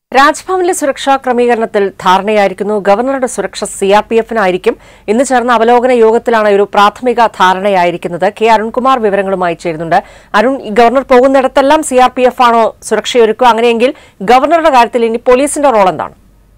രാജ്ഭവനിലെ സുരക്ഷാ ക്രമീകരണത്തിൽ ധാരണയായിരിക്കുന്നു ഗവർണറുടെ സുരക്ഷ സി ആർ പി എഫിനായിരിക്കും ഇന്ന് ചേർന്ന അവലോകന യോഗത്തിലാണ് ഒരു പ്രാഥമിക ധാരണയായിരിക്കുന്നത് കെ അരുൺകുമാർ വിവരങ്ങളുമായി ചേരുന്നുണ്ട് അരുൺ ഈ ഗവർണർ പോകുന്നിടത്തെല്ലാം സി ആർ പി എഫ് ആണോ സുരക്ഷയൊരുക്കുക അങ്ങനെയെങ്കിൽ ഗവർണറുടെ കാര്യത്തിൽ ഇനി പോലീസിന്റെ റോൾ എന്താണ്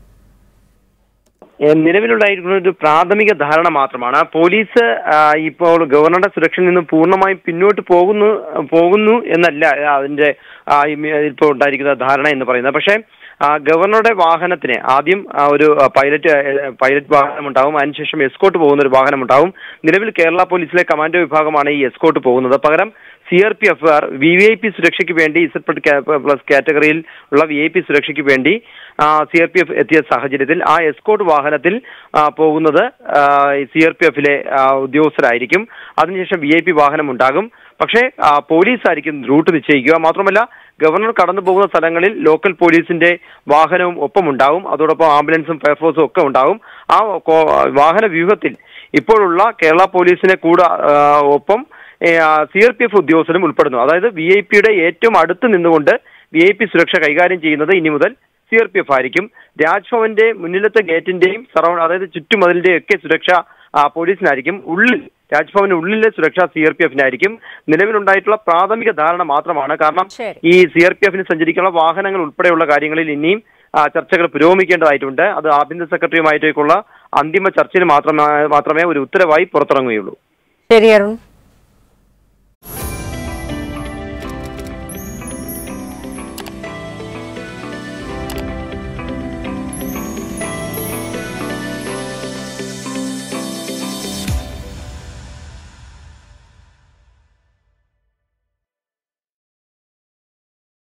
ഏഹ് നിലവിലുണ്ടായിരിക്കുന്ന ഒരു പ്രാഥമിക ധാരണ മാത്രമാണ് പോലീസ് ആ, ഇപ്പോൾ ഗവർണറുടെ സുരക്ഷയിൽ നിന്ന് പൂർണ്ണമായും പിന്നോട്ട് പോകുന്നു പോകുന്നു എന്നല്ല അതിന്റെ ആ, ഈ മി- ഇപ്പോൾ ഉണ്ടായിരിക്കുന്ന ധാരണ എന്ന് പറയുന്നത് പക്ഷേ ആ, ഗവർണറുടെ വാഹനത്തിന് ആദ്യം ആ, ഒരു ആ, പൈലറ്റ് ഏഹ്, പൈലറ്റ് വാഹനം ഉണ്ടാവും അതിനുശേഷം എസ്കോട്ട് പോകുന്ന ഒരു വാഹനം ഉണ്ടാവും നിലവിൽ കേരള പോലീസിലെ കമാൻഡോ വിഭാഗമാണ് ഈ എസ്കോട്ട് പോകുന്നത് പകരം C R P F R V V I P സുരക്ഷയ്ക്ക് വേണ്ടി ഇസഡ് പ്ലസ് കാറ്റഗറിയിൽ ഉള്ള വി ഐ പി സുരക്ഷയ്ക്ക് വേണ്ടി സി ആർ പി എഫ് എത്തിയ സാഹചര്യത്തിൽ ആ എസ്കോട്ട് വാഹനത്തിൽ ആ, പോകുന്നത് സി ആർ പി എഫിലെ ഉദ്യോഗസ്ഥരായിരിക്കും അതിനുശേഷം വി ഐ പി വാഹനം ഉണ്ടാകും പക്ഷേ ആ, പോലീസ് ആയിരിക്കും റൂട്ട് നിശ്ചയിക്കുക മാത്രമല്ല ഗവർണർ കടന്നു പോകുന്ന സ്ഥലങ്ങളിൽ ലോക്കൽ പോലീസിന്റെ വാഹനവും ഒപ്പമുണ്ടാവും അതോടൊപ്പം ആംബുലൻസും ഫയർഫോഴ്സും ഒക്കെ ഉണ്ടാവും ആ കോ- വാഹന വ്യൂഹത്തിൽ ഇപ്പോഴുള്ള കേരള പോലീസിനെ കൂടെ ആ, ഒപ്പം സി ആർ പി എഫ് ഉദ്യോഗസ്ഥരും ഉൾപ്പെടുന്നു അതായത് വി ഐ പിയുടെ ഏറ്റവും അടുത്ത് നിന്നുകൊണ്ട് വി ഐ പി സുരക്ഷ കൈകാര്യം ചെയ്യുന്നത് ഇനി മുതൽ സി ആർ പി എഫ് ആയിരിക്കും രാജ്ഭവന്റെ മുന്നിലത്തെ ഗേറ്റിന്റെയും സറൗണ്ട് അതായത് ചുറ്റുമതിലിന്റെയും ഒക്കെ സുരക്ഷ ആ, പോലീസിനായിരിക്കും ഉള്ളിൽ രാജ്ഭവന് ഉള്ളിലെ സുരക്ഷ സി ആർ പി എഫിനായിരിക്കും നിലവിലുണ്ടായിട്ടുള്ള പ്രാഥമിക ധാരണ മാത്രമാണ് കാരണം ശരി. ഈ സി ആർ പി എഫിന് സഞ്ചരിക്കാനുള്ള വാഹനങ്ങൾ ഉൾപ്പെടെയുള്ള കാര്യങ്ങളിൽ ഇനിയും ആ, ചർച്ചകൾ പുരോഗമിക്കേണ്ടതായിട്ടുണ്ട് അത് ആഭ്യന്തര സെക്രട്ടറിയുമായിട്ടുള്ള അന്തിമ ചർച്ചയിൽ മാത്രമേ മാത്രമേ ഒരു ഉത്തരവായി പുറത്തിറങ്ങുകയുള്ളൂ ശരി അരുൺ